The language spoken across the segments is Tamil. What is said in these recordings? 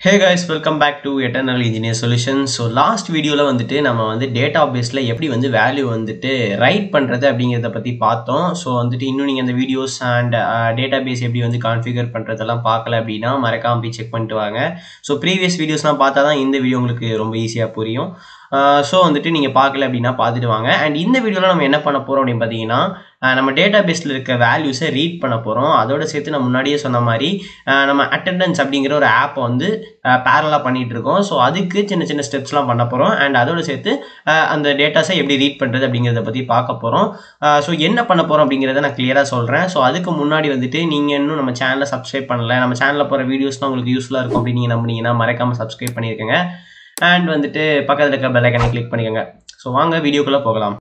hey guys welcome back to eternal engineer solution so last வீடியோவில் வந்துட்டு நம்ம வந்து டேட்டா பேஸில் எப்படி வந்து வேல்யூ வந்துட்டு ரைட் பண்ணுறது அப்படிங்கிறத பற்றி பார்த்தோம் ஸோ வந்துட்டு இன்னும் நீங்கள் அந்த வீடியோஸ் அண்ட் டேட்டா பேஸ் எப்படி வந்து கான்ஃபிகர் பண்ணுறதெல்லாம் பார்க்கல அப்படின்னா மறக்காம போய் செக் பண்ணிட்டு வாங்க ஸோ ப்ரீவியஸ் வீடியோஸ்லாம் பார்த்தா தான் இந்த வீடியோ உங்களுக்கு ரொம்ப ஈஸியாக புரியும் ஸோ வந்துட்டு நீங்கள் பார்க்கல அப்படின்னா பார்த்துட்டு வாங்க அண்ட் இந்த வீடியோவில் நம்ம என்ன பண்ண போகிறோம் அப்படின்னு பார்த்தீங்கன்னா நம்ம டேட்டா பேஸில் இருக்க வேல்யூஸை ரீட் பண்ண போகிறோம் அதோட சேர்த்து நான் முன்னாடியே சொன்ன மாதிரி நம்ம அட்டெண்டன்ஸ் அப்படிங்கிற ஒரு ஆப்பை வந்து பேரலாக பண்ணிகிட்டு இருக்கோம் ஸோ அதுக்கு சின்ன சின்ன ஸ்டெப்ஸ்லாம் பண்ண போகிறோம் அண்ட் அதோட சேர்த்து அந்த டேட்டாஸை எப்படி ரீட் பண்ணுறது அப்படிங்கிறத பற்றி பார்க்க போகிறோம் ஸோ என்ன பண்ண போகிறோம் அப்படிங்கிறத நான் கிளியராக சொல்கிறேன் ஸோ அதுக்கு முன்னாடி வந்துட்டு நீங்கள் இன்னும் நம்ம சேனலை சப்ஸ்கிரைப் பண்ணல நம்ம சேனலில் போகிற வீடியோஸ்லாம் உங்களுக்கு யூஸ்ஃபுல்லாக இருக்கும் அப்படின்னு நீங்கள் நம்பினீங்கன்னா மறக்காமல் சப்ஸ்கிரைப் பண்ணியிருக்கேங்க அண்ட் வந்துட்டு பக்கத்தில் இருக்க பெல்லைக்கனை கிளிக் பண்ணிக்கோங்க ஸோ வாங்க வீடியோக்குள்ளே போகலாம்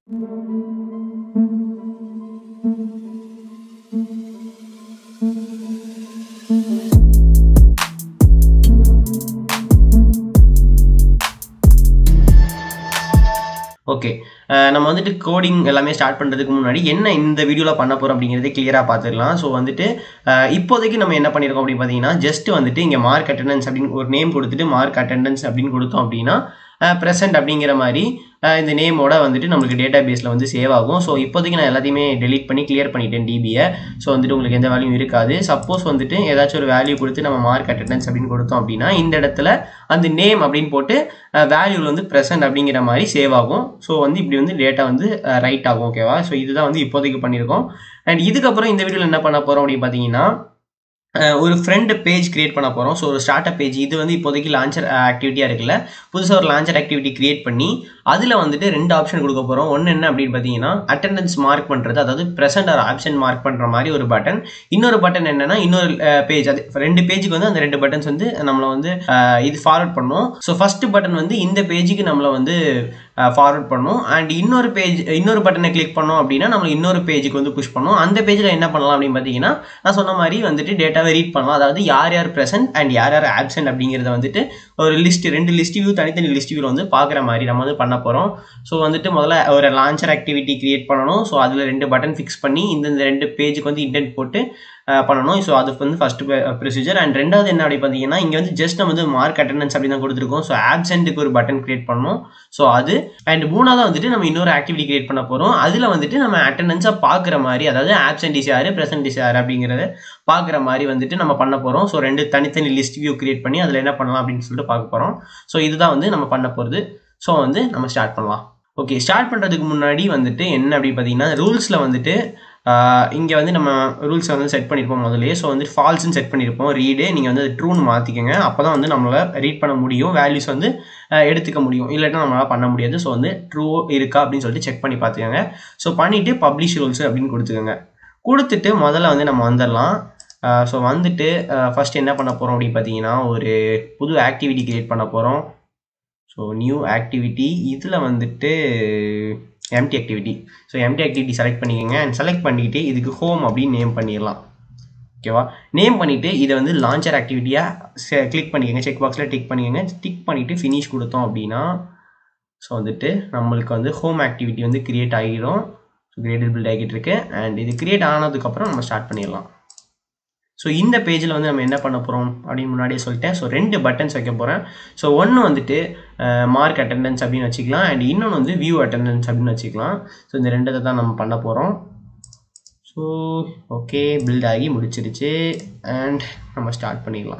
ஓகே நம்ம வந்துட்டு கோடிங் எல்லாமே ஸ்டார்ட் பண்ணுறதுக்கு முன்னாடி என்ன இந்த வீடியோவில் பண்ண போகிறோம் அப்படிங்கிறதே கிளியராக பார்த்துக்கலாம் ஸோ வந்துட்டு இப்போதைக்கு நம்ம என்ன பண்ணியிருக்கோம் அப்படின்னு பார்த்தீங்கன்னா ஜஸ்ட் வந்துட்டு இங்கே மார்க் அட்டண்டன்ஸ் அப்படின்னு ஒரு நேம் கொடுத்துட்டு மார்க் அட்டண்டன்ஸ் அப்படின்னு கொடுத்தோம் அப்படின்னா ப்ரெசென்ட் அப்படிங்கிற மாதிரி இந்த நேமோட வந்துட்டு நம்மளுக்கு டேட்டா பேஸில் வந்து சேவ் ஆகும் ஸோ இப்போதைக்கு நான் எல்லாத்தையுமே டெலீட் பண்ணி கிளியர் பண்ணிட்டேன் டிபியை ஸோ வந்துட்டு உங்களுக்கு எந்த வேல்யூ இருக்காது சப்போஸ் வந்துட்டு ஏதாச்சும் ஒரு வேல்யூ கொடுத்து நம்ம மார்க் அட்டண்டன்ஸ் அப்படின்னு கொடுத்தோம் அப்படின்னா இந்த இடத்துல அந்த நேம் அப்படின்னு போட்டு வேல்யூவில் வந்து ப்ரெசென்ட் அப்படிங்கிற மாதிரி சேவ் ஆகும் ஸோ வந்து இப்படி வந்து டேட்டா வந்து ரைட் ஆகும் ஓகேவா ஸோ இதுதான் வந்து இப்போதைக்கு பண்ணியிருக்கோம் அண்ட் இதுக்கப்புறம் இந்த வீடியோவில் என்ன பண்ண போகிறோம் அப்படின்னு பார்த்தீங்கன்னா ஒரு ஃப்ரெண்டு பேஜ் கிரியேட் பண்ண போகிறோம் ஸோ ஒரு ஸ்டார்ட் அப் பேஜ் இது வந்து இப்போதைக்கு லான்ச்சர் ஆக்டிவிட்டியாக இருக்குல்ல புதுசாக ஒரு லான்ச்சர் ஆக்டிவிட்டி கிரியேட் பண்ணி அதில் வந்துட்டு ரெண்டு ஆப்ஷன் கொடுக்க போகிறோம் ஒன்று என்ன அப்படின்னு பார்த்தீங்கன்னா அட்டண்டன்ஸ் மார்க் பண்ணுறது அதாவது ப்ரெசென்ட் ஆர் ஆப்ஷன் மார்க் பண்ணுற மாதிரி ஒரு பட்டன் இன்னொரு பட்டன் என்னன்னா இன்னொரு பேஜ் அது ரெண்டு பேஜுக்கு வந்து அந்த ரெண்டு பட்டன்ஸ் வந்து நம்மளை வந்து இது ஃபார்வர்ட் பண்ணும் ஸோ ஃபஸ்ட்டு பட்டன் வந்து இந்த பேஜுக்கு நம்மளை வந்து ஃபார்வர்ட் பண்ணும் அண்ட் இன்னொரு பேஜ் இன்னொரு பட்டனை கிளிக் பண்ணோம் அப்படின்னா நம்ம இன்னொரு பேஜுக்கு வந்து புஷ் பண்ணும் அந்த பேஜில் என்ன பண்ணலாம் அப்படின்னு பார்த்தீங்கன்னா நான் சொன்ன மாதிரி வந்துட்டு டேட்டாவை ரீட் பண்ணலாம் அதாவது யார் யார் ப்ரெசென்ட் அண்ட் யார் யார் ஆப்சென்ட் அப்படிங்கிறத வந்துட்டு ஒரு லிஸ்ட் ரெண்டு லிஸ்ட் வியூ தனித்தனி லிஸ்ட் வியூவில் வந்து பார்க்குற மாதிரி நம்ம வந்து பண்ண போகிறோம் ஸோ வந்துட்டு முதல்ல ஒரு லான்ச்சர் ஆக்டிவிட்டி கிரியேட் பண்ணணும் ஸோ அதில் ரெண்டு பட்டன் ஃபிக்ஸ் பண்ணி இந்த ரெண்டு பேஜுக்கு வந்து இன்டென்ட் போட்டு பண்ணணும் ஸோ அது வந்து ஃபஸ்ட் ப்ரொசீஜர் அண்ட் ரெண்டாவது என்ன அப்படி பார்த்தீங்கன்னா இங்கே வந்து ஜஸ்ட் நம்ம வந்து மார்க் அட்டண்டன்ஸ் அப்படி தான் கொடுத்துருக்கோம் ஸோ ஆப்சென்ட்டுக்கு ஒரு பட்டன் கிரியேட் பண்ணணும் ஸோ அது அண்ட் மூணாவது வந்துட்டு நம்ம இன்னொரு ஆக்டிவிட்டி கிரியேட் பண்ண போகிறோம் அதில் வந்துட்டு நம்ம அட்டண்டன்ஸை பார்க்குற மாதிரி அதாவது ஆப்சென்ட் இஸ் யார் ப்ரெசென்ட் இஸ் யார் அப்படிங்கிறத பார்க்குற மாதிரி வந்துட்டு நம்ம பண்ண போகிறோம் ஸோ ரெண்டு தனித்தனி லிஸ்ட் வியூ கிரியேட் பண்ணி அதில் என்ன பண்ணலாம் அப்படின்னு சொல்லிட்டு பார்க்க போகிறோம் ஸோ இதுதான் வந்து நம்ம பண்ண போகிறது ஸோ வந்து நம்ம ஸ்டார்ட் பண்ணலாம் ஓகே ஸ்டார்ட் பண்ணுறதுக்கு முன்னாடி வந்துட்டு என்ன அப்படின்னு பார்த்தீங்கன்னா ரூல்ஸில் வந்துட்டு இங்கே வந்து நம்ம ரூல்ஸை வந்து செட் பண்ணியிருப்போம் முதலே ஸோ வந்து ஃபால்ஸ்னு செட் பண்ணியிருப்போம் ரீடு நீங்கள் வந்து ட்ரூன்னு மாற்றிக்கோங்க அப்போ தான் வந்து நம்மளால் ரீட் பண்ண முடியும் வேல்யூஸ் வந்து எடுத்துக்க முடியும் இல்லாட்டா நம்மளால் பண்ண முடியாது ஸோ வந்து ட்ரூ இருக்கா அப்படின்னு சொல்லிட்டு செக் பண்ணி பார்த்துக்கோங்க ஸோ பண்ணிவிட்டு பப்ளிஷ் ரூல்ஸ் அப்படின்னு கொடுத்துக்கோங்க கொடுத்துட்டு முதல்ல வந்து நம்ம வந்துடலாம் ஸோ வந்துட்டு ஃபஸ்ட் என்ன பண்ண போகிறோம் அப்படின்னு பார்த்தீங்கன்னா ஒரு புது ஆக்டிவிட்டி க்ரியேட் பண்ண போகிறோம் ஸோ நியூ ஆக்டிவிட்டி இதில் வந்துட்டு empty activity so empty activity select பண்ணிக்கோங்க அண்ட் செலக்ட் பண்ணிவிட்டு இதுக்கு ஹோம் அப்படின்னு நேம் பண்ணிடலாம் ஓகேவா நேம் பண்ணிவிட்டு இதை வந்து லான்ச்சர் ஆக்டிவிட்டியாக கிளிக் பண்ணிக்கோங்க செக் பாக்ஸில் டிக் பண்ணிக்கோங்க டிக் பண்ணிவிட்டு ஃபினிஷ் கொடுத்தோம் அப்படின்னா ஸோ வந்துட்டு நம்மளுக்கு வந்து ஹோம் ஆக்டிவிட்டி வந்து க்ரியேட் ஆகிடும் ஸோ கிரியேட்டட் பில்ட் ஆகிட்டு இருக்கு அண்ட் இது க்ரியேட் ஆனதுக்கப்புறம் நம்ம ஸ்டார்ட் பண்ணிடலாம் ஸோ இந்த பேஜில் வந்து நம்ம என்ன பண்ண போகிறோம் அப்படின்னு முன்னாடியே சொல்லிட்டேன் ஸோ ரெண்டு பட்டன்ஸ் வைக்க போகிறேன் ஸோ ஒன்று வந்துட்டு மார்க் அட்டண்டன்ஸ் அப்படின்னு வச்சுக்கலாம் அண்ட் இன்னொன்று வந்து வியூ அட்டண்டன்ஸ் அப்படின்னு வச்சுக்கலாம் ஸோ இந்த ரெண்டத்தை தான் நம்ம பண்ண போகிறோம் ஸோ ஓகே பில்ட் ஆகி முடிச்சிருச்சு அண்ட் நம்ம ஸ்டார்ட் பண்ணிடலாம்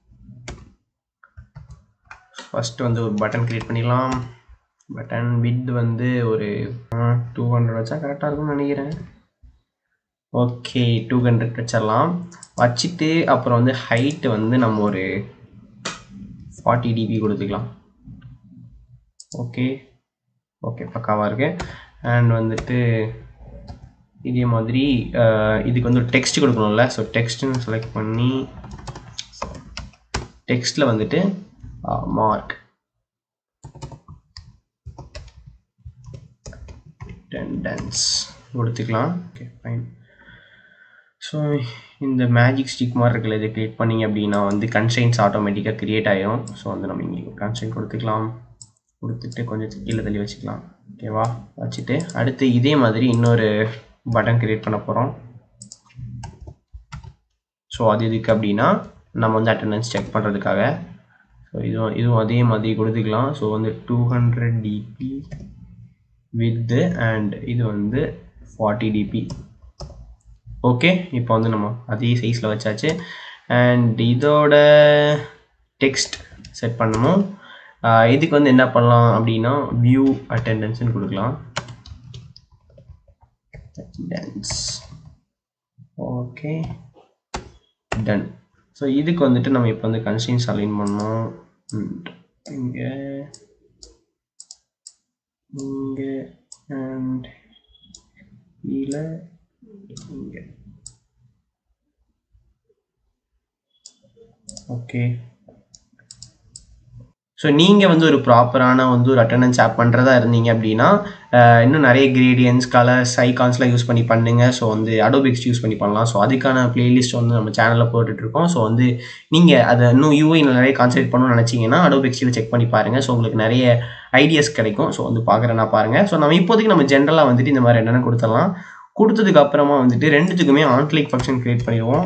ஃபஸ்ட்டு வந்து ஒரு பட்டன் க்ரியேட் பண்ணிடலாம் பட்டன் வித் வந்து ஒரு டூ ஹண்ட்ரட் வச்சா கரெக்டாக இருக்கும்னு நினைக்கிறேன் ஓகே டூ ஹண்ட்ரட் வச்சிடலாம் வச்சுட்டு அப்புறம் வந்து ஹைட்டு வந்து நம்ம ஒரு ஃபார்ட்டி டிபி கொடுத்துக்கலாம் ஓகே ஓகே பக்காவாக இருக்குது அண்ட் வந்துட்டு இதே மாதிரி இதுக்கு வந்து ஒரு டெக்ஸ்ட் கொடுக்கணும்ல ஸோ டெக்ஸ்ட்டுன்னு செலக்ட் பண்ணி டெக்ஸ்ட்டில் வந்துட்டு மார்க் டெண்டன்ஸ் கொடுத்துக்கலாம் ஓகே ஃபைன் ஸோ இந்த மேஜிக் ஸ்டிக் மாதிரி இருக்குல்ல இதை க்ரியேட் பண்ணிங்க அப்படின்னா வந்து கன்ஸ்டைன்ஸ் ஆட்டோமேட்டிக்காக க்ரியேட் ஆகிடும் ஸோ வந்து நம்ம இங்கே கன்ஸ்டைன் கொடுத்துக்கலாம் கொடுத்துட்டு கொஞ்சம் கீழே தள்ளி வச்சுக்கலாம் ஓகேவா வச்சுட்டு அடுத்து இதே மாதிரி இன்னொரு பட்டன் க்ரியேட் பண்ண போகிறோம் ஸோ அது எதுக்கு அப்படின்னா நம்ம வந்து அட்டண்டன்ஸ் செக் பண்ணுறதுக்காக ஸோ இதுவும் இதுவும் அதே மாதிரி கொடுத்துக்கலாம் ஸோ வந்து two hundred DP with and இது வந்து ஃபார்ட்டி டிபி ஓகே இப்போ வந்து நம்ம அதே சைஸில் வச்சாச்சு அண்ட் இதோட டெக்ஸ்ட் செட் பண்ணணும் ஆஹ் இதுக்கு வந்து என்ன பண்ணலாம் அப்படின்னா வியூ அட்டெண்டன்ஸ்னு கொடுக்கலாம் அட்டெண்டன்ஸ் ஓகே டன் ஸோ இதுக்கு வந்துட்டு நம்ம இப்போ வந்து கன்ஸ்டன்ஸ் அலைன் பண்ணோம் இங்கே இங்கே அண்ட் கீழே இங்கே ஓகே ஸோ நீங்கள் வந்து ஒரு ப்ராப்பரான வந்து ஒரு அட்டண்டன்ஸ் ஆப் பண்ணுறதா இருந்தீங்க அப்படின்னா அஹ், இன்னும் நிறைய கிரேடியன்ஸ் கலர்ஸ் ஐகான்ஸ்லாம் யூஸ் பண்ணி பண்ணுங்க ஸோ வந்து அடோபிக்ஸ் யூஸ் பண்ணி பண்ணலாம் ஸோ அதுக்கான பிளேலிஸ்ட் வந்து நம்ம சேனலில் போட்டுட்ருக்கோம் ஸோ வந்து நீங்கள் அதை இன்னும் யூஐ நிறைய கான்சென்ட்ரேட் பண்ணணும்னு நினச்சிங்கன்னா அடோபிக்ஸில் செக் பண்ணி பாருங்கள் ஸோ உங்களுக்கு நிறைய ஐடியாஸ் கிடைக்கும் ஸோ வந்து பார்க்குறேன்னா பாருங்கள் ஸோ நம்ம இப்போதைக்கு நம்ம ஜென்ரலாக வந்துட்டு இந்த மாதிரி என்னென்ன கொடுத்துடலாம் கொடுத்ததுக்கு அப்புறமா வந்துட்டு ரெண்டுத்துக்குமே ஆன் கிளிக் ஃபங்க்ஷன் க்ரியேட் பண்ணிடுவோம்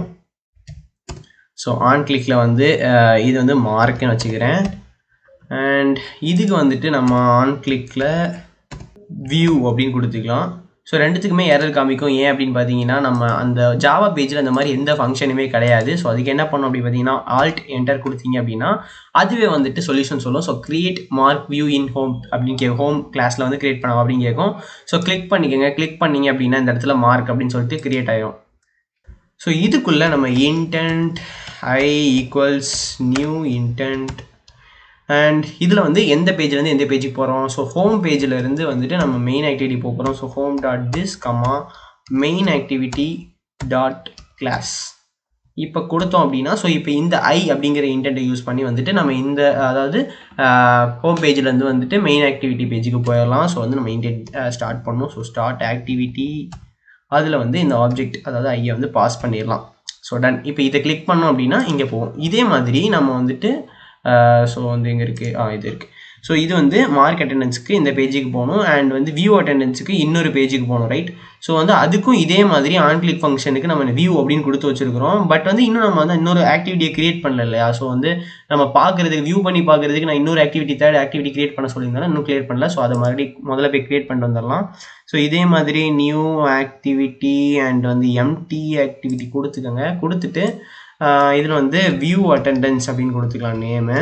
ஸோ ஆன் கிளிக்கில் வந்து அஹ், இது வந்து மார்க்குன்னு வச்சுக்கிறேன் அண்ட் இதுக்கு வந்துட்டு நம்ம ஆன் கிளிக்கில் வியூ அப்படின்னு கொடுத்துக்கலாம் ஸோ ரெண்டுத்துக்குமே எரர் காமிக்கும் ஏன் அப்படின்னு பார்த்தீங்கன்னா நம்ம அந்த ஜாவா பேஜில் அந்த மாதிரி எந்த ஃபங்க்ஷனுமே கிடையாது ஸோ அதுக்கு என்ன பண்ணோம் அப்படின்னு பார்த்தீங்கன்னா ஆல்ட் என்டர் கொடுத்தீங்க அப்படின்னா அதுவே வந்துட்டு சொல்யூஷன் சொல்லும் so create mark view in home அப்படின்னு கே ஹோம் கிளாஸில் வந்து கிரியேட் பண்ணலாம் அப்படின்னு கேட்கும் ஸோ கிளிக் பண்ணிக்கோங்க கிளிக் பண்ணீங்க அப்படின்னா இந்த இடத்துல மார்க் அப்படின்னு சொல்லிட்டு கிரியேட் ஆயிரும் ஸோ இதுக்குள்ளே நம்ம intent I equals new intent and இதில் வந்து எந்த பேஜ்லேருந்து எந்த பேஜுக்கு போகிறோம் ஸோ ஹோம் பேஜில் இருந்து வந்துட்டு நம்ம மெயின் ஆக்டிவிட்டி போக போகிறோம் so home dot this comma main activity dot class இப்போ கொடுத்தோம் அப்படின்னா ஸோ இப்போ இந்த ஐ அப்படிங்கிற இன்டென்ட்டை யூஸ் பண்ணி வந்துட்டு நம்ம இந்த அதாவது ஹோம் பேஜ்லேருந்து வந்துட்டு மெயின் ஆக்டிவிட்டி பேஜுக்கு போயிடலாம் ஸோ வந்து நம்ம இன்டென்ட் ஸ்டார்ட் பண்ணணும் ஸோ ஸ்டார்ட் ஆக்டிவிட்டி அதில் வந்து இந்த ஆப்ஜெக்ட் அதாவது ஐயை வந்து பாஸ் பண்ணிடலாம் ஸோ டன் இப்போ இதை கிளிக் பண்ணோம் அப்படின்னா இங்கே போகும் இதே மாதிரி நம்ம வந்துட்டு ஸோ வந்து எங்கே இருக்குது ஆ இது இருக்குது ஸோ இது வந்து மார்க் அட்டெண்டன்ஸுக்கு இந்த பேஜுக்கு போகணும் அண்ட் வந்து வியூ அட்டெண்டன்ஸுக்கு இன்னொரு பேஜுக்கு போகணும் ரைட் ஸோ வந்து அதுக்கும் இதே மாதிரி ஆன் கிளிக் ஃபங்க்ஷனுக்கு நம்ம வியூ அப்படின்னு கொடுத்து வச்சிருக்கிறோம் பட் வந்து இன்னும் நம்ம வந்து இன்னொரு ஆக்டிவிட்டியை கிரியேட் பண்ணல இல்லையா ஸோ வந்து நம்ம பார்க்குறதுக்கு வியூ பண்ணி பார்க்குறதுக்கு நான் இன்னொரு ஆக்டிவிட்டி தேர்ட் ஆக்டிவிட்டி கிரியேட் பண்ண சொல்லியிருந்தேன் இன்னும் கிரியேட் பண்ணல ஸோ அதை மறுபடியும் முதல்ல போய் கிரியேட் பண்ணிட்டு வந்துடலாம் ஸோ இதே மாதிரி நியூ ஆக்டிவிட்டி அண்ட் வந்து எம்டி ஆக்டிவிட்டி கொடுத்துக்கோங்க கொடுத்துட்டு இதில் வந்து வியூ அட்டெண்டன்ஸ் அப்படின்னு கொடுத்துக்கலாம் நேமு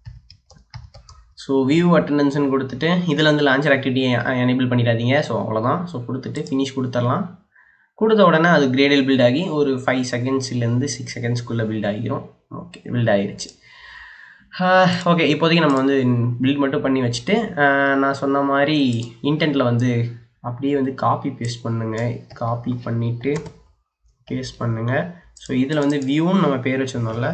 ஸோ வியூ அட்டெண்டன்ஸ்னு கொடுத்துட்டு இதில் வந்து லான்ச்சர் ஆக்டிவிட்டி எனேபிள் பண்ணிடாதீங்க ஸோ அவ்வளோதான் ஸோ கொடுத்துட்டு ஃபினிஷ் கொடுத்துடலாம் கொடுத்த உடனே அது கிரேடல் பில்ட் ஆகி ஒரு ஃபைவ் செகண்ட்ஸ்லேருந்து சிக்ஸ் செகண்ட்ஸ்க்குள்ளே பில்ட் ஆகிரும் ஓகே பில்ட் ஆகிருச்சு ஓகே இப்போதைக்கு நம்ம வந்து பில்ட் மட்டும் பண்ணி வச்சுட்டு ஆஹ் நான் சொன்ன மாதிரி இன்டென்ட்டில் வந்து அப்படியே வந்து காப்பி பேஸ்ட் பண்ணுங்க காப்பி பண்ணிவிட்டு பேஸ்ட் பண்ணுங்க ஸோ இதில் வந்து வியூன்னு நம்ம பேர் வச்சுருந்தோம்ல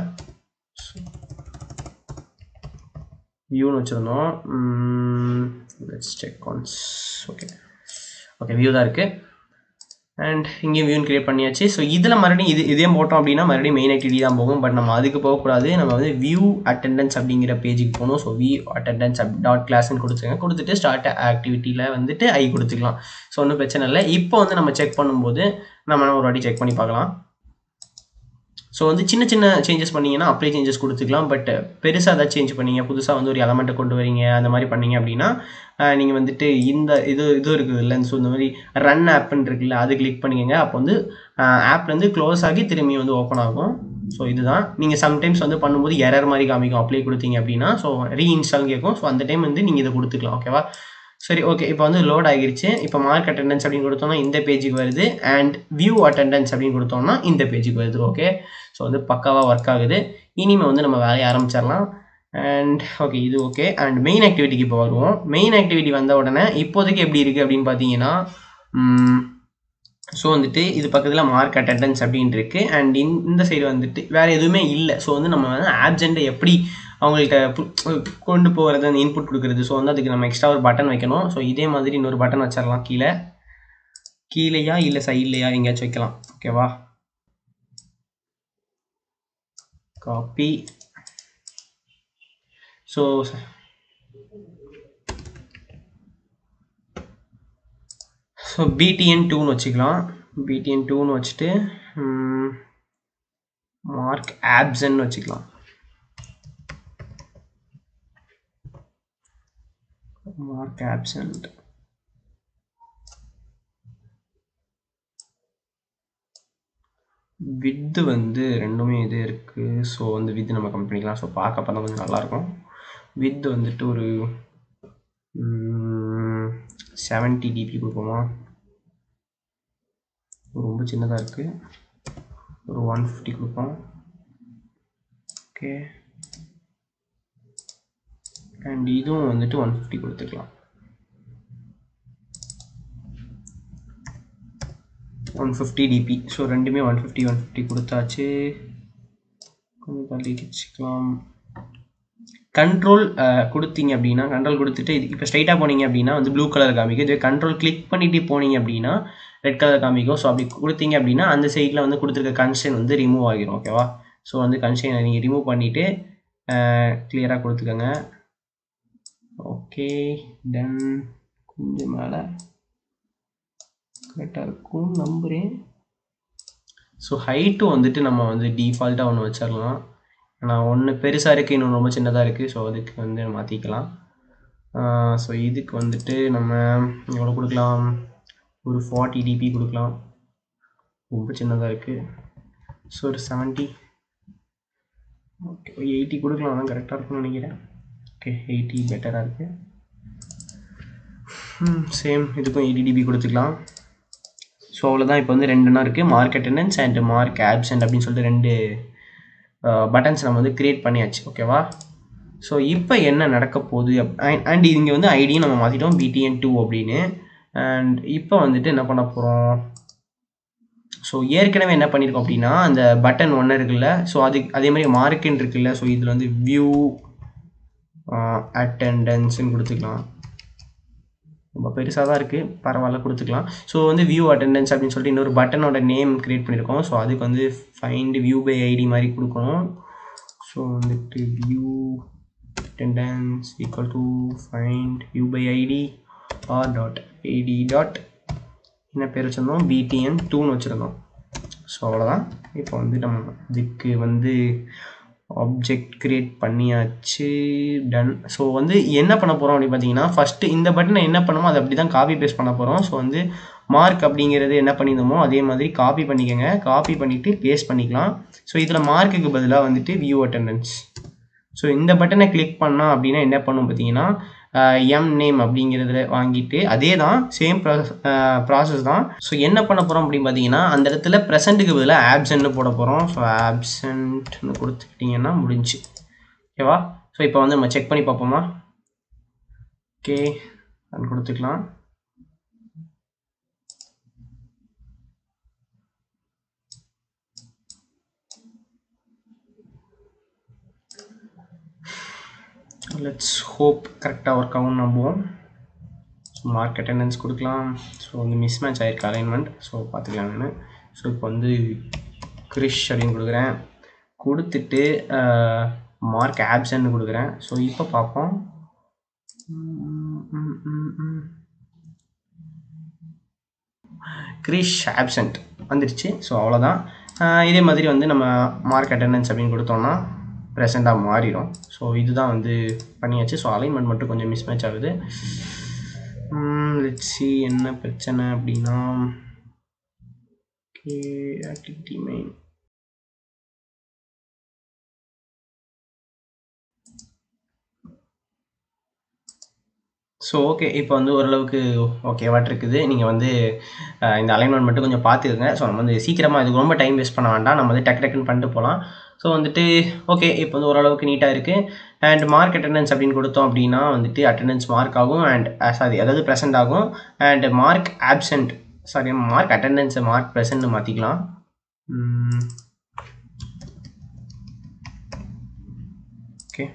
வியூன்னு வச்சுருந்தோம் let's check once okay okay view தான் இருக்குது அண்ட் இங்கேயும் வியூன் கிரியேட் பண்ணியாச்சு ஸோ இதில் மறுபடியும் இது இதே போட்டோம் அப்படின்னா மறுபடியும் மெயின் ஆக்டிவிட்டி தான் போகும் பட் நம்ம அதுக்கு போகக்கூடாது நம்ம வந்து வியூ அட்டெண்டன்ஸ் அப்படிங்கிற பேஜுக்கு போகணும் so view attendance app dot கிளாஸ்னு கொடுத்துருங்க கொடுத்துட்டு ஸ்டார்ட் ஆக்டிவிட்டியில் வந்துட்டு ஐ கொடுத்துக்கலாம் ஸோ ஒன்றும் பிரச்சனை இல்லை இப்போ வந்து நம்ம செக் பண்ணும்போது நம்ம ஒரு வாட்டி செக் பண்ணி பார்க்கலாம் ஸோ வந்து சின்ன சின்ன சேஞ்சஸ் பண்ணீங்கன்னா அப்படியே சேஞ்சஸ் கொடுத்துக்கலாம் பட் பெருசாக ஏதாவது சேஞ்ச் பண்ணீங்க புதுசாக வந்து ஒரு எலமெண்ட்டை கொண்டு வரீங்க அந்த மாதிரி பண்ணீங்க அப்படின்னா நீங்கள் வந்துட்டு இந்த இது இது இருக்குது இல்லை ஸோ இந்த மாதிரி ரன் ஆப்னு இருக்குல்ல அது கிளிக் பண்ணிக்கோங்க அப்போ வந்து ஆப்லேருந்து க்ளோஸ் ஆகி திரும்பி வந்து ஓப்பன் ஆகும் ஸோ இதுதான் நீங்கள் சம்டைம்ஸ் வந்து பண்ணும்போது எரர் மாதிரி காமிக்கும் அப்ளை கொடுத்தீங்க அப்படின்னா ஸோ ரீஇன்ஸ்டால் கேட்கும் ஸோ அந்த டைம் வந்து நீங்கள் இதை கொடுத்துக்கலாம் ஓகேவா சரி ஓகே இப்போ வந்து லோட் ஆகிருச்சு இப்போ மார்க் அட்டெண்டன்ஸ் அப்படின்னு கொடுத்தோம்னா இந்த பேஜுக்கு வருது அண்ட் வியூ அட்டெண்டன்ஸ் அப்படின்னு கொடுத்தோம்னா இந்த பேஜுக்கு வருது ஓகே ஸோ வந்து பக்காவாக ஒர்க் ஆகுது இனிமேல் வந்து நம்ம வேலையை ஆரம்பிச்சிடலாம் அண்ட் ஓகே இது ஓகே அண்ட் மெயின் ஆக்டிவிட்டிக்கு இப்போ வருவோம் மெயின் ஆக்டிவிட்டி வந்த உடனே இப்போதைக்கு எப்படி இருக்குது அப்படின்னு பார்த்தீங்கன்னா ஸோ வந்துட்டு இது பக்கத்தில் மார்க் அட்டெண்டன்ஸ் அப்படின்னு இருக்குது அண்ட் இந்த சைடு வந்துட்டு வேறு எதுவுமே இல்லை ஸோ வந்து நம்ம வந்து ஆப்ஜெண்ட்டை எப்படி அவங்கள்ட்ட கொண்டு போகிறது அந்த இன்புட் கொடுக்குறது ஸோ வந்து அதுக்கு நம்ம எக்ஸ்ட்ரா ஒரு பட்டன் வைக்கணும் ஸோ இதே மாதிரி இன்னொரு பட்டன் வச்சிடலாம் கீழே கீழேயா இல்லை சைட்லையா எங்கேயாச்சும் வைக்கலாம் ஓகேவா காப்பி ஸோ ஸோ பிடிஎன் டூன்னு வச்சுக்கலாம் பிடிஎன் டூன்னு வச்சுட்டு மார்க் ஆப்சன்னு வச்சுக்கலாம் மார்க் ஆப்சண்ட் வித்து வந்து ரெண்டுமே இது இருக்குது ஸோ வந்து வித்து நம்ம கம்மி பண்ணிக்கலாம் ஸோ பார்க்க பார்த்தா கொஞ்சம் நல்லாயிருக்கும் வித்து வந்துட்டு ஒரு செவன்ட்டி டிபி கொடுப்போமா ரொம்ப சின்னதாக இருக்குது ஒரு ஒன் ஃபிஃப்டி கொடுப்போம் ஓகே அண்ட் இதுவும் வந்துட்டு ஒன் ஃபிஃப்டி கொடுத்துக்கலாம் ஒன் ஃபிஃப்டி டிபி ஸோ ரெண்டுமே ஒன் ஃபிஃப்டி ஒன் ஃபிஃப்டி கொடுத்தாச்சு கொஞ்சம் தள்ளி வச்சுக்கலாம் கண்ட்ரோல் கொடுத்தீங்க அப்படின்னா கண்ட்ரோல் கொடுத்துட்டு இது இப்போ ஸ்ட்ரைட்டாக போனீங்க அப்படின்னா வந்து ப்ளூ கலர் காமிக்கும் இது கண்ட்ரோல் கிளிக் பண்ணிட்டு போனீங்க அப்படின்னா ரெட் கலர் காமிக்கும் ஸோ அப்படி கொடுத்தீங்க அப்படின்னா அந்த சைடில் வந்து கொடுத்துருக்க கன்ஸ்டன் வந்து ரிமூவ் ஆகிரும் ஓகேவா ஸோ வந்து கன்ஸ்டனை நீங்கள் ரிமூவ் பண்ணிவிட்டு கிளியராக கொடுத்துக்கோங்க ஓகே தென் கொஞ்சம் மேலே கரெக்டாக இருக்கும் நம்புகிறேன் ஸோ ஹைட்டும் வந்துட்டு நம்ம வந்து டிஃபால்ட்டாக ஒன்று வச்சிடலாம் ஆனால் ஒன்று பெருசாக இருக்குது இன்னொன்று ரொம்ப சின்னதாக இருக்குது ஸோ அதுக்கு வந்து மாற்றிக்கலாம் ஸோ இதுக்கு வந்துட்டு நம்ம எவ்வளோ கொடுக்கலாம் ஒரு ஃபார்ட்டி டிபி கொடுக்கலாம் ரொம்ப சின்னதாக இருக்குது ஸோ ஒரு செவன்ட்டி ஓகே எயிட்டி கொடுக்கலாம் அதான் கரெக்டாக இருக்கும்னு நினைக்கிறேன் ஓகே எயிட்டி பெட்டராக இருக்குது சேம் இதுக்கும் எயிட்டி டிபி கொடுத்துக்கலாம் ஸோ அவ்வளோதான் இப்போ வந்து ரெண்டுனா இருக்குது mark attendance and mark absent அப்படின்னு சொல்லிட்டு ரெண்டு பட்டன்ஸ் நம்ம வந்து க்ரியேட் பண்ணியாச்சு ஓகேவா ஸோ இப்போ என்ன நடக்க போகுது அண்ட் இங்கே வந்து ஐடியும் நம்ம மாற்றிட்டோம் பிடிஎன் டூ அப்படின்னு அண்ட் இப்போ வந்துட்டு என்ன பண்ண போகிறோம் ஸோ ஏற்கனவே என்ன பண்ணியிருக்கோம் அப்படின்னா அந்த பட்டன் ஒன்று இருக்குல்ல ஸோ அது அதே மாதிரி மார்க்குன்னு இருக்குல்ல ஸோ இதில் வந்து வியூ அட்டெண்டன்ஸ்ன்னு கொடுத்துக்கலாம் ரொம்ப பெருசாக தான் இருக்குது பரவாயில்ல கொடுத்துக்கலாம் ஸோ வந்து வியூ அட்டெண்டன்ஸ் அப்படின்னு சொல்லிட்டு இன்னொரு பட்டனோட நேம் க்ரியேட் பண்ணியிருக்கோம் ஸோ அதுக்கு வந்து ஃபைண்ட் வியூ பை ஐடி மாதிரி கொடுக்கணும் ஸோ வந்துட்டு view attendance equal to find view by ID R dot ID dot என்ன பேர் வச்சுருந்தோம் பிடிஎன் டூன்னு வச்சுருந்தோம் ஸோ அவ்வளோதான் இப்போ வந்து நம்ம இதுக்கு வந்து ஆப்ஜெக்ட் க்ரியேட் பண்ணியாச்சு டன் ஸோ வந்து என்ன பண்ண போகிறோம் அப்படின்னு பார்த்தீங்கன்னா ஃபஸ்ட்டு இந்த பட்டனை என்ன பண்ணுமோ அதை அப்படி தான் காப்பி பேஸ்ட் பண்ண போகிறோம் ஸோ வந்து மார்க் அப்படிங்கிறது என்ன பண்ணியிருந்தோமோ அதே மாதிரி காப்பி பண்ணிக்கோங்க காப்பி பண்ணிவிட்டு பேஸ்ட் பண்ணிக்கலாம் ஸோ இதில் மார்க்குக்கு பதிலாக வந்துட்டு வியூ அட்டெண்டன்ஸ் ஸோ இந்த பட்டனை கிளிக் பண்ணால் அப்படின்னா என்ன பண்ணும் பார்த்தீங்கன்னா எம் நேம் அப்படிங்கிறதுல வாங்கிட்டு அதே தான் சேம் ப்ராசஸ் தான் ஸோ என்ன பண்ண போகிறோம் அப்படின்னு பார்த்தீங்கன்னா அந்த இடத்துல ப்ரெசண்ட்டுக்கு பதிலாக ஆப்சென்ட்னு போட போகிறோம் ஸோ ஆப்சென்ட்னு கொடுத்துக்கிட்டிங்கன்னா முடிஞ்சு ஓகேவா ஸோ இப்போ வந்து நம்ம செக் பண்ணி பார்ப்போமா ஓகே அது கொடுத்துக்கலாம் லெட்ஸ் ஹோப் கரெக்டாக ஒர்க் ஆகும் நம்புவோம் ஸோ மார்க் அட்டெண்டன்ஸ் கொடுக்கலாம் ஸோ வந்து மிஸ் மேட்ச் ஆகிருக்கு அலைன்மெண்ட் ஸோ பார்த்துக்கலாம் நான் ஸோ இப்போ வந்து கிரிஷ் அப்படின்னு கொடுக்குறேன் கொடுத்துட்டு மார்க் ஆப்சன்ட் கொடுக்குறேன் ஸோ இப்போ பார்ப்போம் கிரிஷ் ஆப்சண்ட் வந்துடுச்சு ஸோ அவ்வளோதான் இதே மாதிரி வந்து நம்ம மார்க் அட்டெண்டன்ஸ் அப்படின்னு கொடுத்தோம்னா ப்ரெசண்ட்டாக மாறிடும் ஸோ இதுதான் வந்து பண்ணியாச்சு ஸோ அலைன்மெண்ட் மட்டும் கொஞ்சம் மிஸ் மேட்ச் ஆகுது லெட்ஸி என்ன பிரச்சனை அப்படின்னா okay activity main so okay இப்போ வந்து ஓரளவுக்கு ஓகேவாட் இருக்குது நீங்கள் வந்து இந்த அலைன்மெண்ட் மட்டும் கொஞ்சம் பார்த்துக்குங்க ஸோ நம்ம வந்து சீக்கிரமாக இதுக்கு ரொம்ப டைம் வேஸ்ட் பண்ண வேண்டாம் நம்ம வந்து டக்கு டக்குன்னு பண்ணிட்டு போகலாம் ஸோ வந்துட்டு ஓகே இப்போ வந்து ஓரளவுக்கு நீட்டாக இருக்குது அண்ட் மார்க் அட்டெண்டன்ஸ் அப்படின்னு கொடுத்தோம் அப்படின்னா வந்துட்டு அட்டெண்டன்ஸ் மார்க் ஆகும் அண்ட் சாரி அதாவது ப்ரெசென்ட் ஆகும் and mark absent sorry mark அட்டெண்டன்ஸை மார்க் ப்ரெசென்ட்னு மாற்றிக்கலாம் ஓகே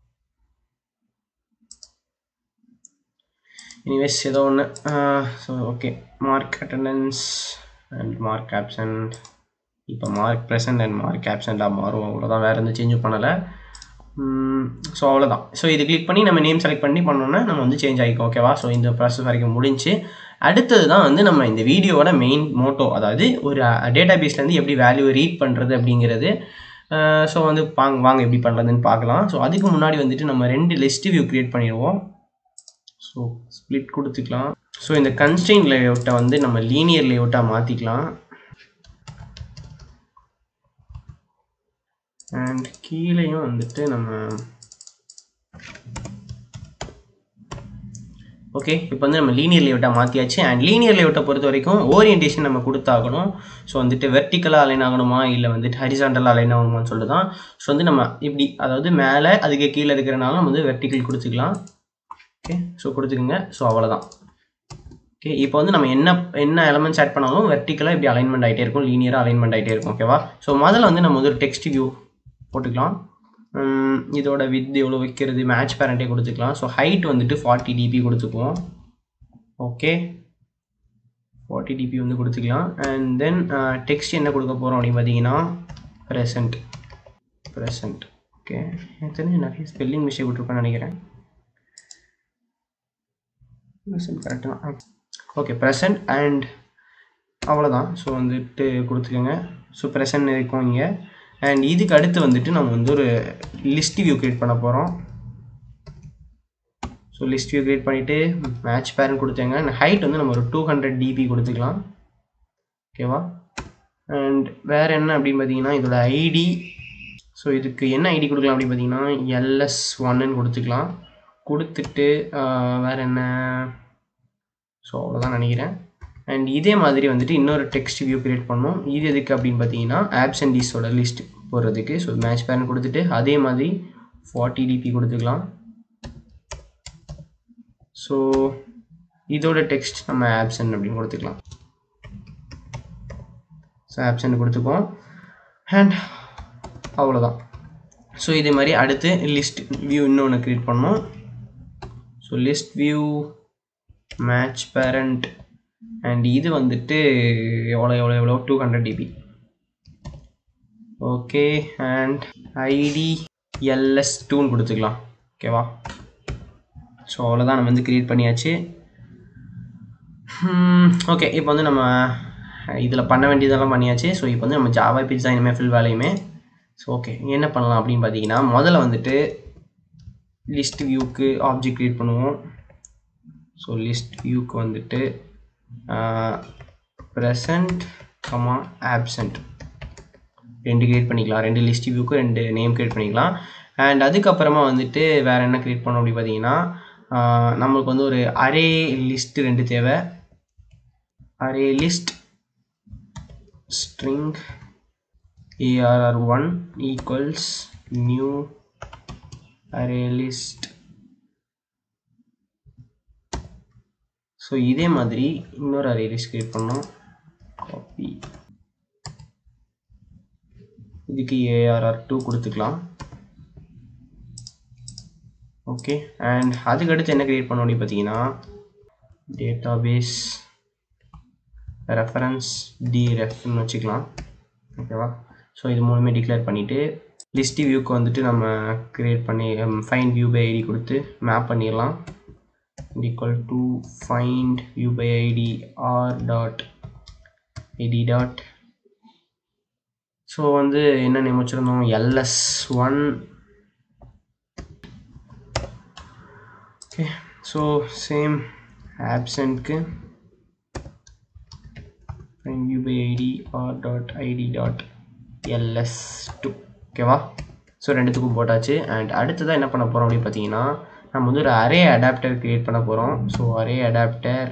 எனிவேஸ் ஏதோ ஒன்று so okay mark attendance and mark absent இப்போ மார்க் ப்ரெசன்ட் அண்ட் மார்க் ஆப்சண்ட்டாக மாறும் அவ்வளோதான் வேறு எந்த சேஞ்சும் பண்ணலை ஸோ அவ்வளோதான் ஸோ இது கிளிக் பண்ணி நம்ம நேம் செலக்ட் பண்ணி பண்ணோன்னா நம்ம வந்து சேஞ்ச் ஆகிக்கும் ஓகேவா ஸோ இந்த ப்ராசஸ் வரைக்கும் முடிஞ்சு அடுத்தது தான் வந்து நம்ம இந்த வீடியோவோட மெயின் மோட்டோ அதாவது ஒரு டேட்டா பேஸ்லேருந்து எப்படி வேல்யூ ரீட் பண்ணுறது அப்படிங்கிறது ஸோ வந்து வாங்க வாங்க எப்படி பண்ணுறதுன்னு பார்க்கலாம் ஸோ அதுக்கு முன்னாடி வந்துட்டு நம்ம ரெண்டு லிஸ்ட் வியூ க்ரியேட் பண்ணிடுவோம் ஸோ ஸ்ப்ளிட் கொடுத்துக்கலாம் ஸோ இந்த கன்ஸ்டெயின் லேஅவுட்டை வந்து நம்ம லீனியர் லேஅவுட்டாக மாற்றிக்கலாம் அண்ட் கீழேயும் வந்துட்டு நம்ம ஓகே இப்போ வந்து நம்ம லீனியர் லேஅவுட்டாக மாற்றியாச்சு அண்ட் லீனியர் லேஅவுட்டை பொறுத்த வரைக்கும் ஓரியன்டேஷன் நம்ம கொடுத்தாகணும் ஸோ வந்துட்டு வெர்டிக்கலாக அலைன் ஆகணுமா இல்லை வந்துட்டு ஹரிசாண்டலாக அலைன் ஆகணுமான்னு சொல்லிட்டு தான் ஸோ வந்து நம்ம இப்படி அதாவது மேலே அதுக்கு கீழே இருக்கிறனால நம்ம வந்து வெர்டிக்கல் கொடுத்துக்கலாம் ஓகே ஸோ கொடுத்துக்குங்க ஸோ அவ்வளோதான் ஓகே இப்போ வந்து நம்ம என்ன என்ன எலமெண்ட்ஸ் ஆட் பண்ணாலும் வெர்டிக்கலாக இப்படி அலைன்மெண்ட் ஆகிட்டே இருக்கும் லீனியராக அலைன்மெண்ட் ஆகிட்டே இருக்கும் ஓகேவா ஸோ முதல்ல வந்து நம்ம வந்து ஒரு டெக்ஸ்ட் வியூ போட்டுக்கலாம் இதோட வித் எவ்வளோ வைக்கிறது மேட்ச் பேரண்ட்டே கொடுத்துக்கலாம் ஸோ ஹைட் வந்துட்டு ஃபார்ட்டி டிபி கொடுத்துக்குவோம் ஓகே ஃபார்ட்டி டிபி வந்து கொடுத்துக்கலாம் அண்ட் தென் டெக்ஸ்ட் என்ன கொடுக்க போகிறோம் அப்படின்னு பார்த்தீங்கன்னா ப்ரெசன்ட் ப்ரெசன்ட் ஓகே எனக்கு தெரிஞ்சு நிறைய ஸ்பெல்லிங் மிஸ்டேக் விட்ருப்பேன்னு நினைக்கிறேன் ப்ரெசன்ட் கரெக்டாக தான் ஓகே ப்ரெசன்ட் அண்ட் அவ்வளோதான் ஸோ வந்துட்டு கொடுத்துக்கோங்க ஸோ ப்ரெசன்ட் இருக்கும் இங்கே அண்ட் இதுக்கு அடுத்து வந்துட்டு நம்ம வந்து ஒரு லிஸ்ட் வியூ க்ரியேட் பண்ண போகிறோம் ஸோ லிஸ்ட் வியூ க்ரியேட் பண்ணிவிட்டு மேட்ச் பேரன் கொடுத்தாங்க அண்ட் ஹைட் வந்து நம்ம ஒரு டூ ஹண்ட்ரட் டிபி கொடுத்துக்கலாம் ஓகேவா அண்ட் வேறு என்ன அப்படின்னு பார்த்தீங்கன்னா இதோட ஐடி ஸோ இதுக்கு என்ன ஐடி கொடுக்கலாம் அப்படின்னு பார்த்தீங்கன்னா எல்எஸ் ஒன்னு கொடுத்துக்கலாம் கொடுத்துட்டு வேறு என்ன ஸோ அவ்வளோதான் நினைக்கிறேன் அண்ட் இதே மாதிரி வந்துட்டு இன்னொரு டெக்ஸ்ட் வியூ க்ரியேட் பண்ணோம் இது எதுக்கு அப்படின்னு பார்த்தீங்கன்னா ஆப்சன்டீஸோட லிஸ்ட் போடுறதுக்கு ஸோ மேட்ச் பேரன் கொடுத்துட்டு அதே மாதிரி ஃபார்ட்டி டிபி கொடுத்துக்கலாம் ஸோ இதோட டெக்ஸ்ட் நம்ம ஆப்சன் அப்படின்னு கொடுத்துக்கலாம் ஸோ ஆப்சன் கொடுத்துக்குவோம் அண்ட் அவ்வளோதான் ஸோ இதே மாதிரி அடுத்து லிஸ்ட் வியூ இன்னொன்று க்ரியேட் பண்ணோம் so list view match parent and இது வந்துட்டு எவ்வளோ எவ்வளோ எவ்வளோ two hundred dp okay and ID LS டூன்னு கொடுத்துக்கலாம் ஓகேவா ஸோ அவ்வளோதான் நம்ம வந்து க்ரியேட் பண்ணியாச்சு ஓகே இப்போ வந்து நம்ம இதில் பண்ண வேண்டியதெல்லாம் பண்ணியாச்சு ஸோ இப்போ வந்து நம்ம ஜாவா பிட்ஸா இனிமேல் ஃபில் வேலையுமே ஸோ ஓகே என்ன பண்ணலாம் அப்படின்னு பார்த்தீங்கன்னா முதல்ல வந்துட்டு லிஸ்ட் வியூக்கு ஆப்ஜெக்ட் க்ரியேட் பண்ணுவோம் ஸோ லிஸ்ட் வியூக்கு வந்துட்டு ப்ரெசண்ட் கமா ஆப்சண்ட் ரெண்டு க்ரியேட் பண்ணிக்கலாம் ரெண்டு லிஸ்ட் வியூக்கு ரெண்டு நேம் க்ரியேட் பண்ணிக்கலாம் அண்ட் அதுக்கப்புறமா வந்துட்டு வேறு என்ன க்ரியேட் பண்ணோம் அப்படி பார்த்தீங்கன்னா நம்மளுக்கு வந்து ஒரு அரே லிஸ்ட் ரெண்டு தேவை array list string ARR one equals new array list so இதே மாதிரி இன்னொரு அரே லிஸ்ட் க்ரியேட் பண்ணோம் காப்பி இதுக்கு ஏஆர்ஆர் டூ கொடுத்துக்கலாம் ஓகே அண்ட் அதுக்கு அடுத்து என்ன க்ரியேட் பண்ணோம் அப்படின்னு பார்த்தீங்கன்னா டேட்டாபேஸ் ரெஃபரன்ஸ் டி ரெஃப்னு வச்சுக்கலாம் ஓகேவா ஸோ இது மூணுமே டிக்ளேர் பண்ணிவிட்டு லிஸ்ட் வியூக்கு வந்துட்டு நம்ம க்ரியேட் பண்ணி ஃபைன் வியூ பை ஐடி கொடுத்து மேப் பண்ணிடலாம் equal to find view by id r dot id dot so வந்து என்ன நேம் வச்சுருந்தோம் LS one okay so same ஆப்சண்ட்க்கு find view by id r dot id dot ls two ஓகேவா ஸோ ரெண்டுத்துக்கும் போட்டாச்சு அண்ட் அடுத்ததாக என்ன பண்ண போகிறோம் அப்படின்னு பார்த்தீங்கன்னா நம்ம வந்து ஒரு அரே அடாப்டர் கிரியேட் பண்ண போகிறோம் so array adapter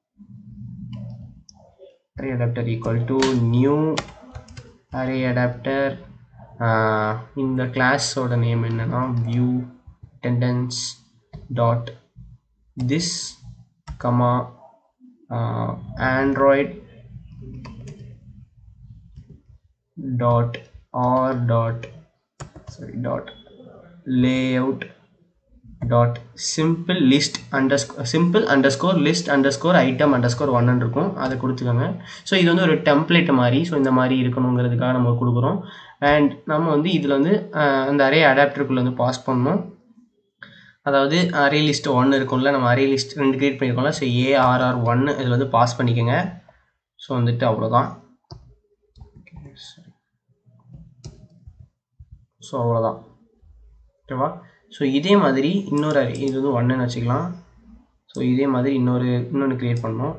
array adapter equal to new array adapter இந்த கிளாஸோட நேம் என்னன்னா view attendance dot this comma Android dot R dot sorry dot layout dot simple list under simple underscore list underscore item underscore ஒன்னு இருக்கும் அதை கொடுத்துக்கோங்க ஸோ இது வந்து ஒரு டெம்ப்ளேட் மாதிரி ஸோ இந்த மாதிரி இருக்கணுங்கிறதுக்காக நம்ம கொடுக்குறோம் அண்ட் நம்ம வந்து இதில் வந்து அந்த அரே அடாப்டருக்குள்ளே வந்து பாஸ் பண்ணணும் அதாவது அரே லிஸ்ட் ஒன்று இருக்கும்ல நம்ம அரே லிஸ்ட் ரெண்டு கிரியேட் பண்ணியிருக்கோம்ல ஸோ ஏஆர்ஆர் ஒன்று இதில் வந்து பாஸ் பண்ணிக்கோங்க ஸோ வந்துட்டு அவ்வளோதான் ஸோ அவ்வளோதான் ஓகேவா ஸோ இதே மாதிரி இன்னொரு அரே இது வந்து ஒன்றுன்னு வச்சுக்கலாம் ஸோ இதே மாதிரி இன்னொரு இன்னொன்று க்ரியேட் பண்ணோம்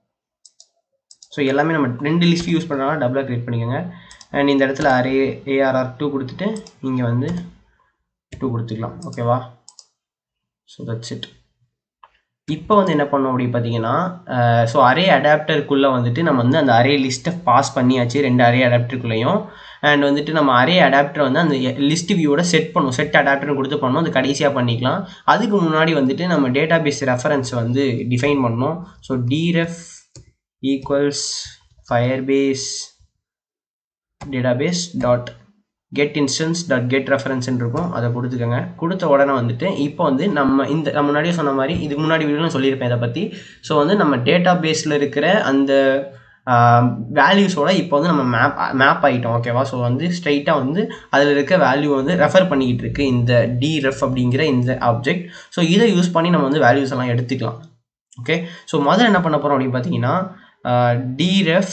ஸோ எல்லாமே நம்ம ரெண்டு லிஸ்ட் யூஸ் பண்ணுறதுனால டபுளாக க்ரியேட் பண்ணிக்கோங்க அண்ட் இந்த இடத்துல அரே ஏஆர்ஆர் டூ கொடுத்துட்டு இங்கே வந்து டூ கொடுத்துக்கலாம் ஓகேவா ஸோ தட்ஸ் இட் இப்போ வந்து என்ன பண்ணோம் அப்படின்னு பார்த்தீங்கன்னா ஸோ அரே அடாப்டருக்குள்ளே வந்துட்டு நம்ம வந்து அந்த அரே லிஸ்ட்டை பாஸ் பண்ணியாச்சு ரெண்டு அரே அடாப்டருக்குள்ளேயும் அண்ட் வந்துட்டு நம்ம அரே அடாப்டர் வந்து அந்த லிஸ்ட் வியூவோட செட் பண்ணும் செட் அடாப்டர்னு கொடுத்து பண்ணோம் அது கடைசியாக பண்ணிக்கலாம் அதுக்கு முன்னாடி வந்துட்டு நம்ம டேட்டா பேஸ் ரெஃபரன்ஸ் வந்து டிஃபைன் பண்ணோம் so dref equals Firebase database dot get instance dot get ரெஃபரன்ஸ்ன்னு இருக்கும் அதை கொடுத்துக்கோங்க கொடுத்த உடனே வந்துட்டு இப்போ வந்து நம்ம இந்த நான் முன்னாடியே சொன்ன மாதிரி இதுக்கு முன்னாடி வீடியோவில் சொல்லியிருப்பேன் இதை பற்றி ஸோ வந்து நம்ம டேட்டா பேஸில் இருக்கிற அந்த வேல்யூஸோட இப்போ வந்து நம்ம மேப் மேப் ஆகிட்டோம் ஓகேவா ஸோ வந்து ஸ்ட்ரைட்டாக வந்து அதில் இருக்க வேல்யூ வந்து ரெஃபர் பண்ணிக்கிட்டு இருக்கு இந்த டி ரெஃப் அப்படிங்கிற இந்த ஆப்ஜெக்ட் ஸோ இதை யூஸ் பண்ணி நம்ம வந்து வேல்யூஸ் எல்லாம் எடுத்துக்கலாம் ஓகே ஸோ முதல்ல என்ன பண்ண போகிறோம் அப்படின்னு பார்த்தீங்கன்னா dref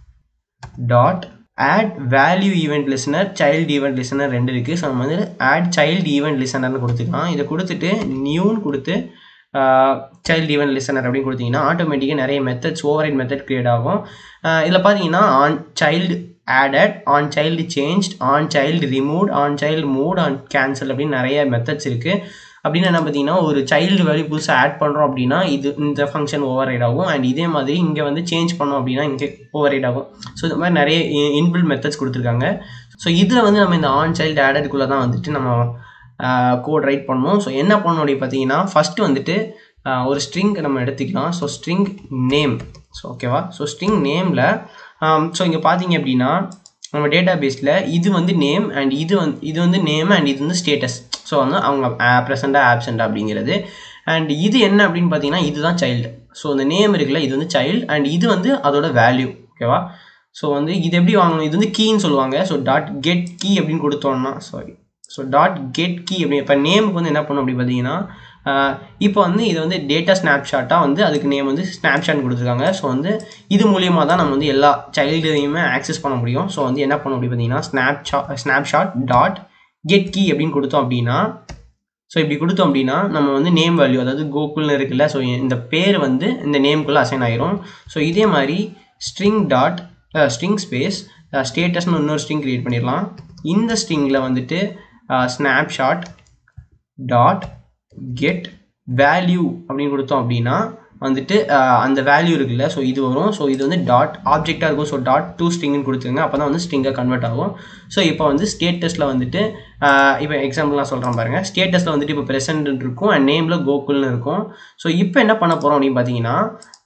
dot add value event listener child event listener ரெண்டு இருக்குது ஸோ நம்ம வந்து ஆட் சைல்டு ஈவெண்ட் லிசனர்னு கொடுத்துக்கலாம் இதை கொடுத்துட்டு நியூன்னு கொடுத்து சைல்டு ஈவெண்ட் லிசனர் அப்படின்னு கொடுத்தீங்கன்னா ஆட்டோமேட்டிக்காக நிறைய methods override method create ஆகும் இதில் பார்த்தீங்கன்னா on child added on child change on child remove on child moved on cancel அப்படின்னு நிறைய மெத்தட்ஸ் இருக்குது அப்படின்னு என்ன பார்த்தீங்கன்னா ஒரு சைல்டு வேல்யூ புதுசாக ஆட் பண்ணுறோம் அப்படின்னா இது இந்த ஃபங்க்ஷன் ஓவர் ரைட் ஆகும் அண்ட் இதே மாதிரி இங்கே வந்து சேஞ்ச் பண்ணோம் அப்படின்னா இங்கே ஓவர் ரைட் ஆகும் ஸோ இந்த மாதிரி நிறைய இன்பில் மெத்தட்ஸ் கொடுத்துருக்காங்க ஸோ இதில் வந்து நம்ம இந்த ஆன் சைல்டு ஆடடுக்குள்ளே தான் வந்துட்டு நம்ம கோட் ரைட் பண்ணணும் ஸோ என்ன பண்ணணும் அப்படி பார்த்தீங்கன்னா ஃபஸ்ட்டு வந்துட்டு ஒரு ஸ்ட்ரிங் நம்ம எடுத்துக்கலாம் ஸோ ஸ்ட்ரிங் நேம் ஸோ ஓகேவா ஸோ ஸ்ட்ரிங் நேமில் ஸோ இங்கே பார்த்தீங்க அப்படின்னா நம்ம டேட்டா பேஸில் இது வந்து நேம் அண்ட் இது வந்து இது வந்து நேம் அண்ட் இது வந்து ஸ்டேட்டஸ் ஸோ வந்து அவங்க ப்ரெசண்ட்டாக ஆப்சண்ட் அப்படிங்கிறது அண்ட் இது என்ன அப்படின்னு பார்த்தீங்கன்னா இதுதான் சைல்டு ஸோ இந்த நேம் இருக்குல்ல இது வந்து சைல்டு அண்ட் இது வந்து அதோட வேல்யூ ஓகேவா ஸோ வந்து இது எப்படி வாங்கணும் இது வந்து கீன்னு சொல்லுவாங்க ஸோ டாட் கெட் கீ அப்படின்னு கொடுத்தோம்னா sorry so dot get key அப்படி இப்போ நேமுக்கு வந்து என்ன பண்ணும் அப்படி பார்த்தீங்கன்னா இப்போ வந்து இது வந்து டேட்டா ஸ்னாப்ஷாட்டாக வந்து அதுக்கு நேம் வந்து ஸ்னாப்ஷாட் கொடுத்துருக்காங்க ஸோ வந்து இது மூலியமாக தான் நம்ம வந்து எல்லா சைல்டையுமே ஆக்சஸ் பண்ண முடியும் ஸோ வந்து என்ன பண்ணணும் அப்படி பார்த்தீங்கன்னா snapshot snapshot dot get key அப்படின்னு கொடுத்தோம் அப்படின்னா ஸோ இப்படி கொடுத்தோம் அப்படின்னா நம்ம வந்து நேம் வேல்யூ அதாவது கோகுல்னு இருக்குல்ல ஸோ இந்த பேர் வந்து இந்த நேம்குள்ளே அசைன் ஆயிரும் ஸோ இதே மாதிரி ஸ்ட்ரிங் டாட் ஸ்ட்ரிங் ஸ்பேஸ் ஸ்டேட்டஸ்னு இன்னொரு ஸ்ட்ரிங் க்ரியேட் பண்ணிடலாம் இந்த ஸ்ட்ரிங்கில் வந்துட்டு ஸ்னாப்ஷாட் டாட் கெட் வேல்யூ அப்படின்னு கொடுத்தோம் அப்படின்னா வந்துட்டு அந்த வேல்யூ இருக்குல்ல ஸோ இது வரும் ஸோ இது வந்து டாட் ஆப்ஜெக்டாக இருக்கும் ஸோ டாட் டூ ஸ்ட்ரிங்னு கொடுத்துருங்க அப்போ தான் வந்து ஸ்ட்ரிங்காக கன்வெர்ட் ஆகும் ஸோ இப்போ வந்து ஸ்டேட்டஸில் வந்துட்டு இப்போ எக்ஸாம்பிள் நான் சொல்கிறேன் பாருங்கள் ஸ்டேட்டஸில் வந்துட்டு இப்போ ப்ரெசென்ட் இருக்கும் அண்ட் நேமில் கோகுல்னு இருக்கும் ஸோ இப்போ என்ன பண்ண போகிறோம் அப்படின்னு பார்த்தீங்கன்னா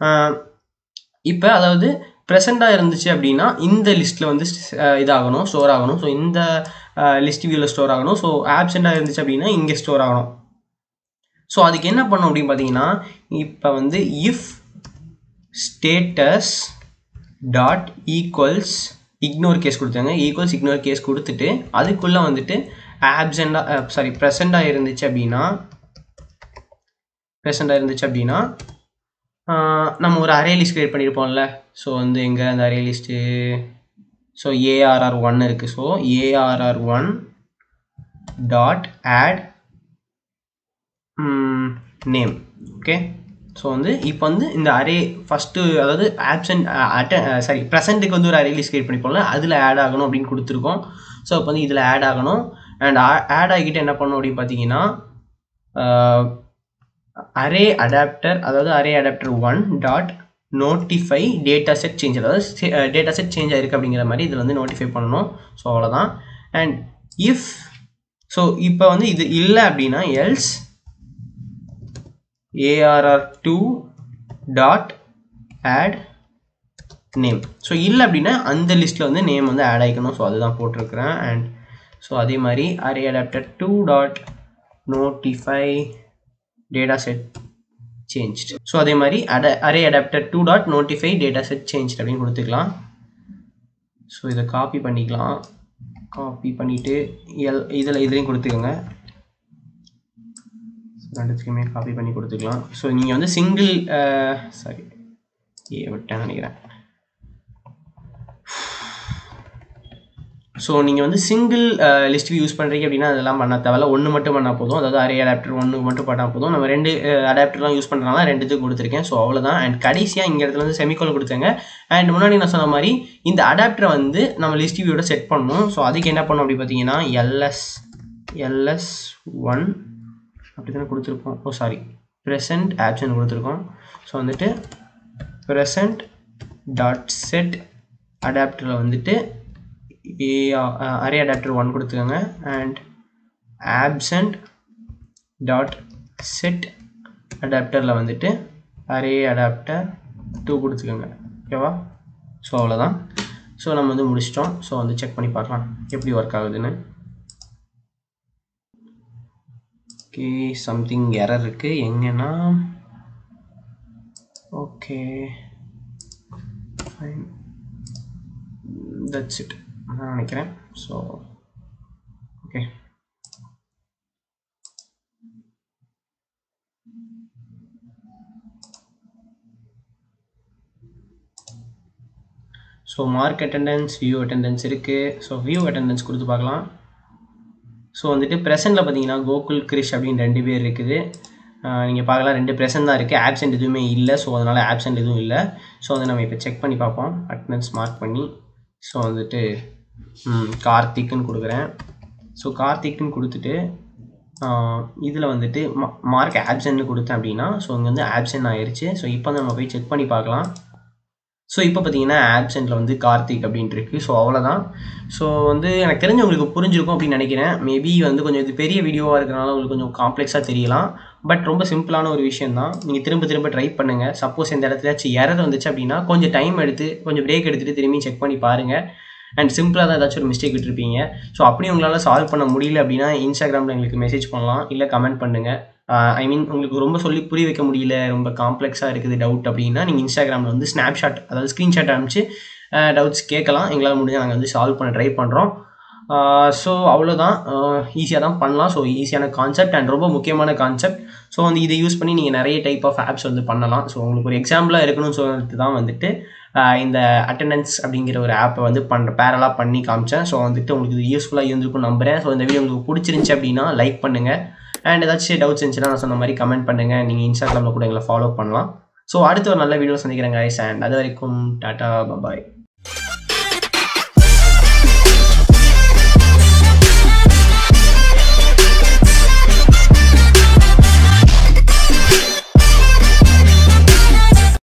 இப்போ அதாவது ப்ரெசெண்டாக இருந்துச்சு அப்படின்னா இந்த லிஸ்ட்டில் வந்து இதாகணும் ஸ்டோர் ஆகணும் ஸோ இந்த லிஸ்ட் வியூவில் ஸ்டோர் ஆகணும் ஸோ ஆப்செண்டாக இருந்துச்சு அப்படின்னா இங்கே ஸ்டோர் ஆகணும் ஸோ அதுக்கு என்ன பண்ணும் அப்படின்னு பார்த்தீங்கன்னா இப்போ வந்து if status dot equals ignore case கொடுத்தாங்க ஈக்குவல்ஸ் இக்னோர் கேஸ் கொடுத்துட்டு அதுக்குள்ளே வந்துட்டு ஆப்செண்டாக சாரி ப்ரெசண்டாக இருந்துச்சு அப்படின்னா ப்ரெசண்டாக இருந்துச்சு அப்படின்னா நம்ம ஒரு அரே லிஸ்ட் க்ரியேட் பண்ணியிருப்போம்ல ஸோ வந்து எங்கே அந்த array list so ARR one இருக்குது so ARR one dot add name okay so வந்து இப்போ வந்து இந்த அரே ஃபஸ்ட்டு அதாவது ஆப்சன்ட் அட்ட சாரி ப்ரெசண்ட்டுக்கு வந்து ஒரு அரே லிஸ்ட் கிரியேட் பண்ணிப்போம்ல அதில் ஆட் ஆகணும் அப்படின்னு கொடுத்துருக்கோம் ஸோ இப்போ வந்து இதில் ஆட் ஆகணும் அண்ட் ஆட் ஆகிட்டு என்ன பண்ணணும் அப்படின்னு பார்த்தீங்கன்னா அரே அடாப்டர் அதாவது array adapter one dot notify data set change அதாவது டேட்டா செட் சேஞ்ச் ஆயிருக்கு அப்படிங்கிற மாதிரி இதில் வந்து நோட்டிஃபை பண்ணணும் ஸோ அவ்வளோதான் அண்ட் இஃப் ஸோ இப்போ வந்து இது இல்லை அப்படின்னா else arr2 dot add name so இல்லை அப்படின்னா அந்த லிஸ்ட்டில் வந்து நேம் வந்து ஆட் ஆகிக்கணும் ஸோ அதுதான் போட்டிருக்கிறேன் அண்ட் ஸோ அதே மாதிரி array adapter two dot notify data set change so அதே மாதிரி அட array adapter two dot notify data set change அப்படின்னு கொடுத்துக்கலாம் ஸோ இதை காப்பி பண்ணிக்கலாம் காப்பி பண்ணிவிட்டு எல் இதில் இதுலேயும் கொடுத்துக்கோங்க ரெண்டுத்துக்குமே காப்பி பண்ணி கொடுத்துக்கலாம் ஸோ நீங்கள் வந்து சிங்கிள் சாரி ஏ விட்டேன் நினைக்கிறேன் ஸோ நீங்கள் வந்து சிங்கிள் லிஸ்ட் யூஸ் பண்ணுறீங்க அப்படின்னா அதெல்லாம் பண்ண தேவையில்ல ஒன்று மட்டும் பண்ணால் போதும் அதாவது அரே அடாப்டர் ஒன்று மட்டும் பண்ணால் போதும் நம்ம ரெண்டு அடாப்டர்லாம் யூஸ் பண்ணுறதுனால ரெண்டுத்துக்கு கொடுத்துருக்கேன் ஸோ அவ்வளோதான் அண்ட் கடைசியாக இங்கே இடத்துல வந்து செமிக்கோல் கொடுத்தாங்க அண்ட் முன்னாடி நான் சொன்ன மாதிரி இந்த அடாப்டரை வந்து நம்ம லிஸ்ட் வியூட செட் பண்ணணும் ஸோ அதுக்கு என்ன பண்ணணும் அப்படி பார்த்தீங்கன்னா எல்எஸ் எல்எஸ் ஒன் அப்படி தானே கொடுத்துருக்கோம் ஓ சாரி ப்ரெசன்ட் ஆப்ஷன் கொடுத்துருக்கோம் ஸோ வந்துட்டு ப்ரெசன்ட் டாட் செட் அடாப்டரில் வந்துட்டு அரே அடாப்டர் ஒன் கொடுத்துக்கோங்க அண்ட் ஆப்சண்ட் டாட் செட் அடாப்டரில் வந்துட்டு அரே அடாப்டர் டூ கொடுத்துக்கோங்க ஓகேவா ஸோ அவ்வளோதான் ஸோ நம்ம வந்து முடிச்சிட்டோம் ஸோ வந்து செக் பண்ணி பார்க்கலாம் எப்படி ஒர்க் ஆகுதுன்னு ஓகே சம்திங் எரர் இருக்குது எங்கன்னா ஓகே ஃபைன் தட்ஸ் இட் நான் நினைக்கிறேன் so okay so mark attendance view attendance இருக்குது ஸோ வியூ அட்டெண்டன்ஸ் கொடுத்து பார்க்கலாம் ஸோ வந்துட்டு ப்ரெசென்ட்டில் பார்த்தீங்கன்னா கோகுல் கிரிஷ் அப்படின்னு ரெண்டு பேர் இருக்குது நீங்கள் பார்க்கலாம் ரெண்டு ப்ரெசன்ட் தான் இருக்குது ஆப்சென்ட் எதுவுமே இல்லை ஸோ அதனால் ஆப்சென்ட் எதுவும் இல்லை ஸோ அதை நம்ம இப்போ செக் பண்ணி பார்ப்போம் அட்டெண்டன்ஸ் மார்க் பண்ணி ஸோ வந்துட்டு கார்த்திக்னு கொடுக்குறேன் ஸோ கார்த்திக்னு கொடுத்துட்டு இதில் வந்துட்டு மார்க் ஆப்சென்ட்னு கொடுத்தேன் அப்படின்னா ஸோ இங்கே வந்து ஆப்சென்ட் ஆயிடுச்சு ஸோ இப்போ நம்ம போய் செக் பண்ணி பார்க்கலாம் ஸோ இப்போ பார்த்தீங்கன்னா ஆப்சென்ட்டில் வந்து கார்த்திக் அப்படின்ட்டு இருக்குது ஸோ அவ்வளோதான் ஸோ வந்து எனக்கு தெரிஞ்சு உங்களுக்கு புரிஞ்சிருக்கும் அப்படின்னு நினைக்கிறேன் மேபி வந்து கொஞ்சம் இது பெரிய வீடியோவாக இருக்கிறனால உங்களுக்கு கொஞ்சம் காம்ப்ளெக்ஸாக தெரியலாம் பட் ரொம்ப சிம்பிளான ஒரு விஷயம் தான் நீங்கள் திரும்ப திரும்ப ட்ரை பண்ணுங்கள் சப்போஸ் இந்த இடத்துலயாச்சும் எரர் வந்துச்சு அப்படின்னா கொஞ்சம் டைம் எடுத்து கொஞ்சம் பிரேக் எடுத்துகிட்டு திரும்பி செக் பண்ணி பாருங்கள் அண்ட் சிம்பிளாக தான் ஏதாச்சும் ஒரு மிஸ்டேக் விட்டுருப்பீங்க ஸோ அப்படி உங்களால் சால்வ் பண்ண முடியல அப்படின்னா இன்ஸ்டாகிராமில் எங்களுக்கு மெசேஜ் பண்ணலாம் இல்லை கமெண்ட் பண்ணுங்கள் ஐ மீன் உங்களுக்கு ரொம்ப சொல்லி புரிய வைக்க முடியல ரொம்ப காம்ப்ளெக்ஸாக இருக்குது டவுட் அப்படின்னா நீங்கள் இன்ஸ்டாகிராமில் வந்து ஸ்னாப்ஷாட் அதாவது ஸ்க்ரீன்ஷாட் அனுப்பிச்சு டவுட்ஸ் கேட்கலாம் எங்களால் முடிஞ்சால் நாங்கள் வந்து சால்வ் பண்ண ட்ரை பண்ணுறோம் ஸோ அவ்வளோதான் ஈஸியாக தான் பண்ணலாம் ஸோ ஈஸியான கான்செப்ட் அண்ட் ரொம்ப முக்கியமான கான்செப்ட் ஸோ வந்து இதை யூஸ் பண்ணி நீங்கள் நிறைய டைப் ஆஃப் ஆப்ஸ் வந்து பண்ணலாம் ஸோ உங்களுக்கு ஒரு எக்ஸாம்பிளாக இருக்கணும்னு சொல்லிட்டு தான் வந்துட்டு இந்த அட்டண்டன்ஸ் அப்படிங்கிற ஒரு ஆப்பை வந்து பண்ணுற பேரலாக பண்ணி காமிச்சேன் ஸோ வந்துட்டு உங்களுக்கு இது யூஸ்ஃபுல்லாக இருந்திருக்கும் நம்புறேன் ஸோ இந்த வீடியோ உங்களுக்கு பிடிச்சிருந்துச்சி அப்படின்னா லைக் பண்ணுங்கள் அண்ட் ஏதாச்சும் டவுட்ஸ் இருந்துச்சுன்னா நான் சொன்ன மாதிரி கமெண்ட் பண்ணுங்கள் நீங்கள் இன்ஸ்டாகிராமில் கூட எங்களை ஃபாலோ பண்ணலாம் ஸோ அடுத்து ஒரு நல்ல வீடியோ சந்திக்கிறேன் கைஸ் அண்ட் அது வரைக்கும் டாட்டா பபாய்